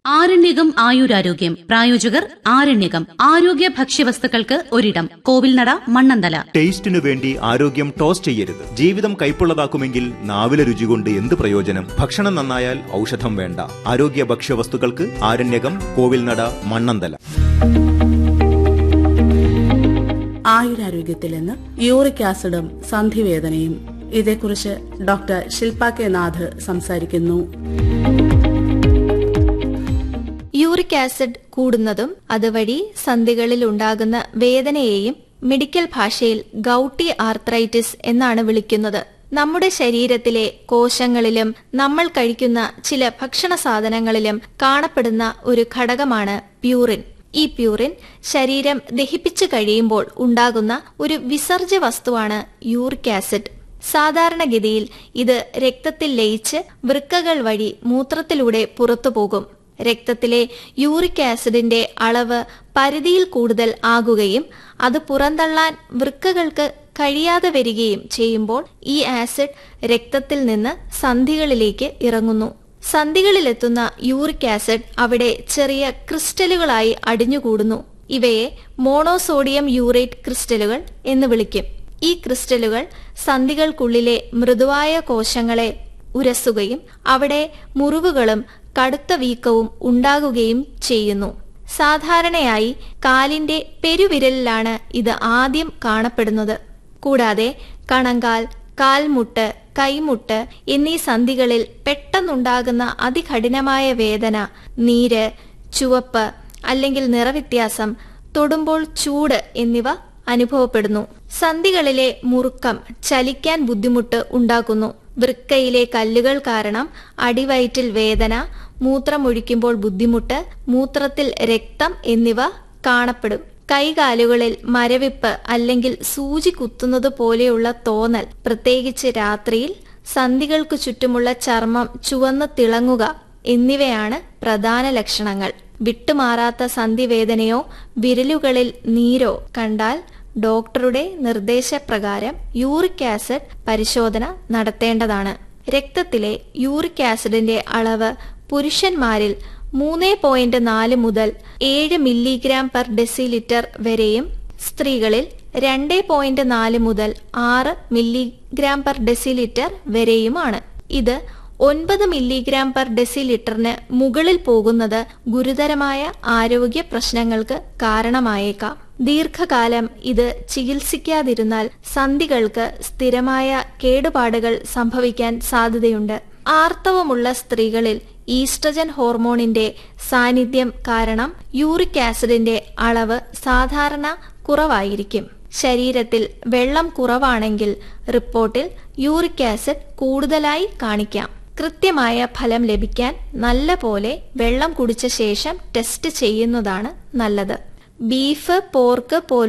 ആരണ്യകം ആയുരാരോഗ്യം പ്രായോജകർ ആരണ്യകം ആരോഗ്യ ഭക്ഷ്യവസ്തുക്കൾക്ക് ഒരിടം കോവിൽനട മണ്ണന്തല ടേസ്റ്റിനു വേണ്ടി ആരോഗ്യം ടോസ് ചെയ്യരുത് ജീവിതം കൈപ്പുള്ളതാക്കുമെങ്കിൽ നാവിലെ രുചി കൊണ്ട് എന്ത് പ്രയോജനം ഭക്ഷണം നന്നായാൽ ഔഷധം വേണ്ട ആരോഗ്യ ഭക്ഷ്യവസ്തുക്കൾക്ക് ആരണ്യകം കോവിൽനട മണ്ണന്തല ആയുരാരോഗ്യത്തിൽ നിന്ന് യൂറിക് ആസിഡും സന്ധിവേദനയും ഇതേക്കുറിച്ച് ഡോക്ടർ ശില്പ കെ നാഥ് സംസാരിക്കുന്നു യൂറിക് ആസിഡ് കൂടുന്നതും അതുവഴി സന്ധികളിൽ ഉണ്ടാകുന്ന വേദനയെയും മെഡിക്കൽ ഭാഷയിൽ ഗൌട്ടി ആർത്രൈറ്റിസ് എന്നാണ് വിളിക്കുന്നത് നമ്മുടെ ശരീരത്തിലെ കോശങ്ങളിലും നമ്മൾ കഴിക്കുന്ന ചില ഭക്ഷണ സാധനങ്ങളിലും കാണപ്പെടുന്ന ഒരു ഘടകമാണ് പ്യൂറിൻ ഈ പ്യൂറിൻ ശരീരം ദഹിപ്പിച്ചു കഴിയുമ്പോൾ ഉണ്ടാകുന്ന ഒരു വിസർജ്യ വസ്തുവാണ് യൂറിക് ആസിഡ് സാധാരണഗതിയിൽ ഇത് രക്തത്തിൽ ലയിച്ച് വൃക്കകൾ വഴി മൂത്രത്തിലൂടെ പുറത്തുപോകും രക്തത്തിലെ യൂറിക് ആസിഡിന്റെ അളവ് പരിധിയിൽ കൂടുതൽ ആകുകയും അത് പുറന്തള്ളാൻ വൃക്കകൾക്ക് കഴിയാതെ വരികയും ചെയ്യുമ്പോൾ ഈ ആസിഡ് രക്തത്തിൽ നിന്ന് സന്ധികളിലേക്ക് ഇറങ്ങുന്നു സന്ധികളിലെത്തുന്ന യൂറിക് ആസിഡ് അവിടെ ചെറിയ ക്രിസ്റ്റലുകളായി അടിഞ്ഞുകൂടുന്നു ഇവയെ മോണോസോഡിയം യൂറേറ്റ് ക്രിസ്റ്റലുകൾ എന്ന് വിളിക്കും ഈ ക്രിസ്റ്റലുകൾ സന്ധികൾക്കുള്ളിലെ മൃദുവായ കോശങ്ങളെ ഉരസുകയും അവിടെ മുറിവുകളും കടുത്ത വീക്കവും ഉണ്ടാകുകയും ചെയ്യുന്നു സാധാരണയായി കാലിന്റെ പെരുവിരലിലാണ് ഇത് ആദ്യം കാണപ്പെടുന്നത് കൂടാതെ കണങ്കാൽ കാൽമുട്ട് കൈമുട്ട് എന്നീ സന്ധികളിൽ പെട്ടെന്നുണ്ടാകുന്ന അതികഠിനമായ വേദന നീര് ചുവപ്പ് അല്ലെങ്കിൽ നിറവ്യത്യാസം തൊടുമ്പോൾ ചൂട് എന്നിവ അനുഭവപ്പെടുന്നു സന്ധികളിലെ മുറുക്കം ചലിക്കാൻ ബുദ്ധിമുട്ട് ഉണ്ടാക്കുന്നു വൃക്കയിലെ കല്ലുകൾ കാരണം അടിവയറ്റിൽ വേദന മൂത്രമൊഴിക്കുമ്പോൾ ബുദ്ധിമുട്ട് മൂത്രത്തിൽ രക്തം എന്നിവ കാണപ്പെടും കൈകാലുകളിൽ മരവിപ്പ് അല്ലെങ്കിൽ സൂചി കുത്തുന്നത് പോലെയുള്ള തോന്നൽ പ്രത്യേകിച്ച് രാത്രിയിൽ സന്ധികൾക്ക് ചുറ്റുമുള്ള ചർമ്മം ചുവന്ന് തിളങ്ങുക എന്നിവയാണ് പ്രധാന ലക്ഷണങ്ങൾ വിട്ടുമാറാത്ത സന്ധിവേദനയോ വിരലുകളിൽ നീരോ കണ്ടാൽ ഡോക്ടറുടെ നിർദ്ദേശപ്രകാരം യൂറിക് ആസിഡ് പരിശോധന നടത്തേണ്ടതാണ് രക്തത്തിലെ യൂറിക് ആസിഡിന്റെ അളവ് പുരുഷന്മാരിൽ മൂന്ന് പോയിന്റ് നാല് മുതൽ ഏഴ് മില്ലിഗ്രാം പെർ ഡെസിലിറ്റർ വരെയും സ്ത്രീകളിൽ രണ്ട് പോയിന്റ് നാല് മുതൽ ആറ് മില്ലിഗ്രാം പെർ ഡെസിലിറ്റർ വരെയുമാണ് ഇത് ഒൻപത് മില്ലിഗ്രാം പെർ ഡെസിലിറ്ററിന് മുകളിൽ പോകുന്നത് ഗുരുതരമായ ആരോഗ്യ പ്രശ്നങ്ങൾക്ക് കാരണമായേക്കാം ദീർഘകാലം ഇത് ചികിത്സിക്കാതിരുന്നാൽ സന്ധികൾക്ക് സ്ഥിരമായ കേടുപാടുകൾ സംഭവിക്കാൻ സാധ്യതയുണ്ട് ആർത്തവമുള്ള സ്ത്രീകളിൽ ഈസ്ട്രജൻ ഹോർമോണിന്റെ സാന്നിധ്യം കാരണം യൂറിക് ആസിഡിന്റെ അളവ് സാധാരണ കുറവായിരിക്കും ശരീരത്തിൽ വെള്ളം കുറവാണെങ്കിൽ റിപ്പോർട്ടിൽ യൂറിക് ആസിഡ് കൂടുതലായി കാണിക്കാം കൃത്യമായ ഫലം ലഭിക്കാൻ നല്ല പോലെ വെള്ളം കുടിച്ച ശേഷം ടെസ്റ്റ് ചെയ്യുന്നതാണ് നല്ലത് ബീഫ് പോർക്ക്